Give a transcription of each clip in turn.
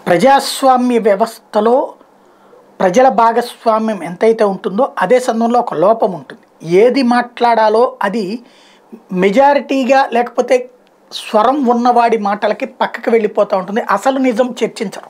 ప్రజాస్వామ్య వ్యవస్థలో ప్రజల భాగస్వామ్యం ఎంతైతే ఉంటుందో అదే సమయంలో ఒక లోపం ఉంటుంది ఏది మాట్లాడాలో అది మెజారిటీగా లేకపోతే స్వరం ఉన్నవాడి మాటలకి పక్కకి వెళ్ళిపోతూ ఉంటుంది అసలు నిజం చర్చించరు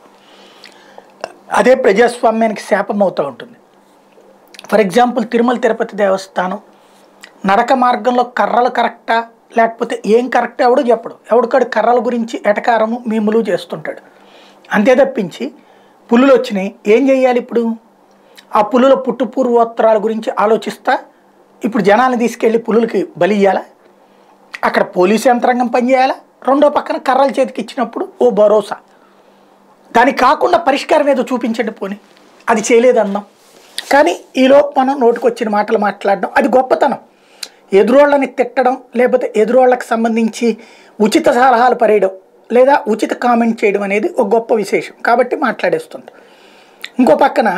అదే ప్రజాస్వామ్యానికి శాపం అవుతూ ఉంటుంది ఫర్ ఎగ్జాంపుల్ తిరుమల తిరుపతి దేవస్థానం నడక మార్గంలో కర్రలు కరెక్టా లేకపోతే ఏం కరెక్ట్ ఎవడు చెప్పడు ఎవడికాడు కర్రల గురించి ఎటకారము మీములు చేస్తుంటాడు అంతే తప్పించి పులులు వచ్చినాయి ఏం చేయాలి ఇప్పుడు ఆ పులుల పుట్టు పూర్వోత్తరాల గురించి ఆలోచిస్తా ఇప్పుడు జనాన్ని తీసుకెళ్ళి పులులకి బలి ఇయ్యాలా అక్కడ పోలీసు యంత్రాంగం పనిచేయాలా రెండో పక్కన కర్రల చేతికి ఇచ్చినప్పుడు ఓ భరోసా దానికి కాకుండా పరిష్కారం ఏదో చూపించండి పోని అది చేయలేదన్నాం కానీ ఈలో మనం నోటికొచ్చిన మాటలు మాట్లాడడం అది గొప్పతనం ఎదురోళ్ళని తిట్టడం లేకపోతే ఎదురోళ్ళకి సంబంధించి ఉచిత సలహాలు పరేయడం లేదా ఉచిత కామెంట్ చేయడం అనేది ఒక గొప్ప విశేషం కాబట్టి మాట్లాడేస్తుంటాం ఇంకో పక్కన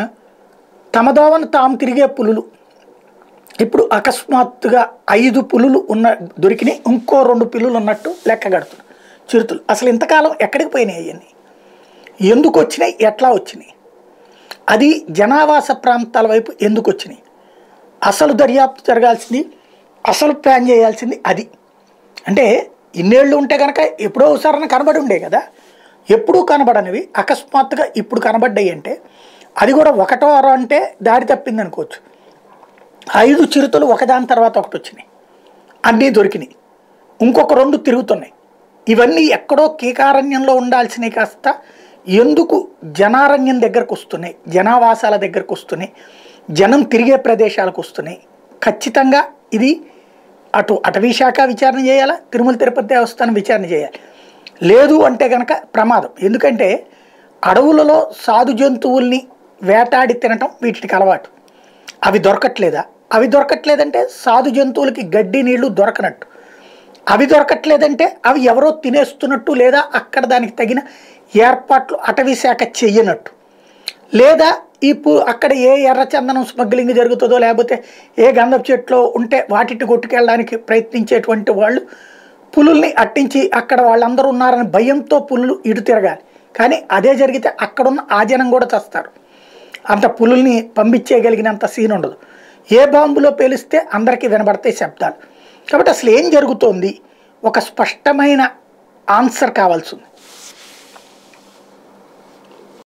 తమ దోవను తాము తిరిగే పులులు ఇప్పుడు అకస్మాత్తుగా ఐదు పులులు ఉన్న దొరికినాయి ఇంకో రెండు పిల్లులు ఉన్నట్టు లెక్క కడుతున్నారు చిరుతులు అసలు ఇంతకాలం ఎక్కడికి పోయినాయి అవన్నీ ఎందుకు వచ్చినాయి ఎట్లా వచ్చినాయి అది జనావాస ప్రాంతాల వైపు ఎందుకు వచ్చినాయి అసలు దర్యాప్తు జరగాల్సింది అసలు ప్లాన్ చేయాల్సింది అది అంటే ఇన్నేళ్ళు ఉంటే కనుక ఎప్పుడో ఒకసారి కనబడి ఉండే కదా ఎప్పుడూ కనబడనివి అకస్మాత్తుగా ఇప్పుడు కనబడ్డాయి అంటే అది కూడా ఒకటో అరో అంటే దారి తప్పింది అనుకోవచ్చు ఐదు చిరుతలు ఒకదాని తర్వాత ఒకటి వచ్చినాయి అన్నీ దొరికినాయి ఇంకొక రెండు తిరుగుతున్నాయి ఇవన్నీ ఎక్కడో కీకారణ్యంలో ఉండాల్సినవి కాస్త ఎందుకు జనారణ్యం దగ్గరకు వస్తున్నాయి జనావాసాల దగ్గరకు వస్తున్నాయి జనం తిరిగే ప్రదేశాలకు వస్తున్నాయి ఖచ్చితంగా ఇది అటు అటవీ శాఖ విచారణ చేయాలా తిరుమల తిరుపతి దేవస్థానం విచారణ చేయాలి లేదు అంటే కనుక ప్రమాదం ఎందుకంటే అడవులలో సాధు జంతువుల్ని వేటాడి తినటం వీటికి అలవాటు అవి దొరకట్లేదా అవి దొరకట్లేదంటే సాధు జంతువులకి గడ్డి నీళ్లు దొరకనట్టు అవి దొరకట్లేదంటే అవి ఎవరో తినేస్తున్నట్టు లేదా అక్కడ దానికి తగిన ఏర్పాట్లు అటవీ శాఖ చెయ్యనట్టు లేదా ఈ పు అక్కడ ఏ ఎర్రచందనం స్మగ్లింగ్ జరుగుతుందో లేకపోతే ఏ గంధపు చెట్లో ఉంటే వాటిని కొట్టుకెళ్ళడానికి ప్రయత్నించేటువంటి వాళ్ళు పులుల్ని అట్టించి అక్కడ వాళ్ళందరూ ఉన్నారని భయంతో పులులు ఇటు తిరగాలి కానీ అదే జరిగితే అక్కడున్న ఆ జనం కూడా చస్తారు అంత పులుల్ని పంపించేయగలిగినంత సీన్ ఉండదు ఏ బాంబులో పేలిస్తే అందరికీ వినబడతాయి శబ్దాలు కాబట్టి అసలు ఏం జరుగుతోంది ఒక స్పష్టమైన ఆన్సర్ కావాల్సి ఉంది